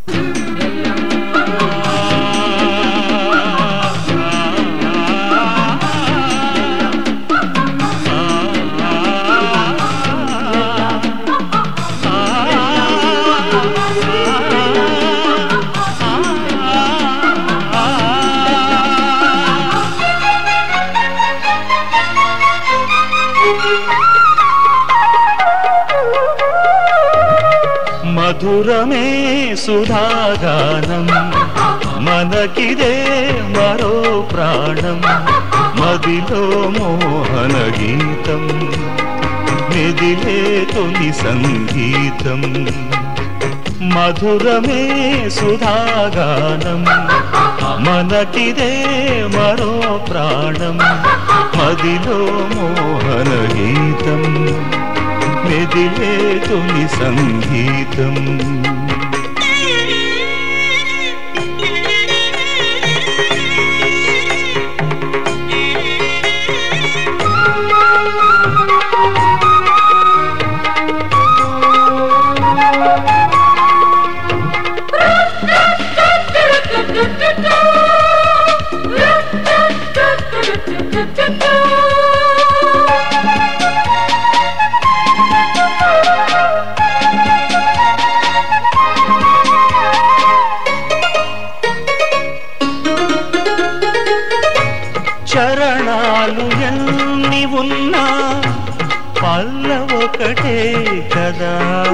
మధురమే సుధాగానం మనకిదే మరో ప్రాణం మదిలో మోహన గీతం మెదిలే తొలి సంగీతం మధురమే సుధాగానం మనకిదే మరో ప్రాణం మదిలో మోహన గీతం మెదిలే తొలి సంగీతం చరణాలు ఎన్ని ఉన్నా పల్ల ఒకటే కదా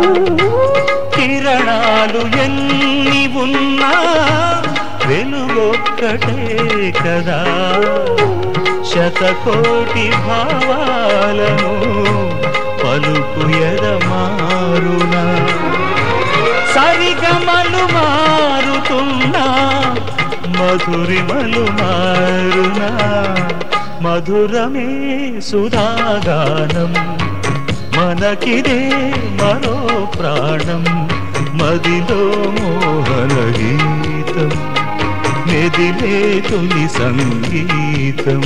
కిరణాలు ఎన్ని ఉన్నా వెలుగొక్కటే కదా శతకోటి భావాలను పలుకు ఎదమారునా సరిగమలు మారుతున్నా మధురిమలు మారునా మధురమే సుధాగానం మనకిదే మరో ప్రాణం మదిలో మోహన గీతం మెదిలే తొలి సంగీతం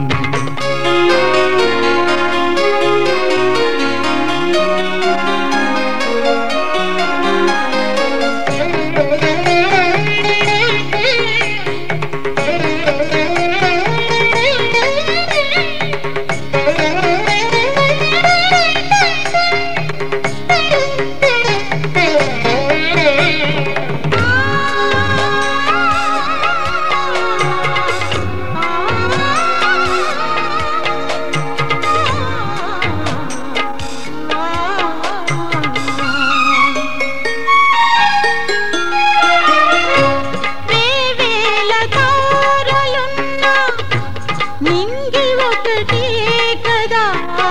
వేవేల తారలున్నా నింగి ఒకటే కదా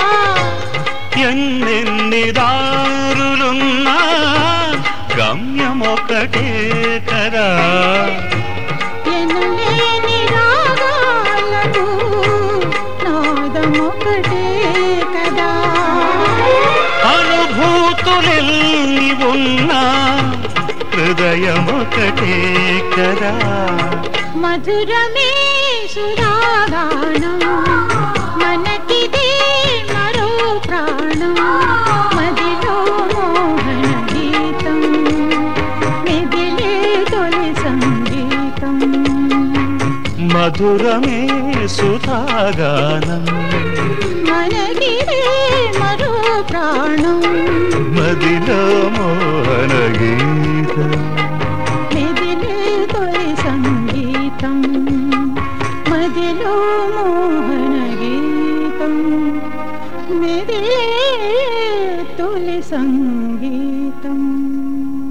ఎన్నెన్ని దారులున్నా గమ్యం ఒకటే కదా ఎనలేని రాగాలకు నాదం ఒకటే కదా అనుభూతులెల్లి ఉన్నా హృదయం ఒకటే కదా మధురమే సురాగానం మనకిదే మరో ప్రాణం మదిలో మోహన గీతం మెదిలే తొలి సంగీతం మధురమే సుధాగానం మనకిదే మరో ప్రాణం మదిలో మోహన గీతం మెదిలే తొలి సంగీతం మదిలో మోహన గీతం మెదిలే తొలి సంగీతం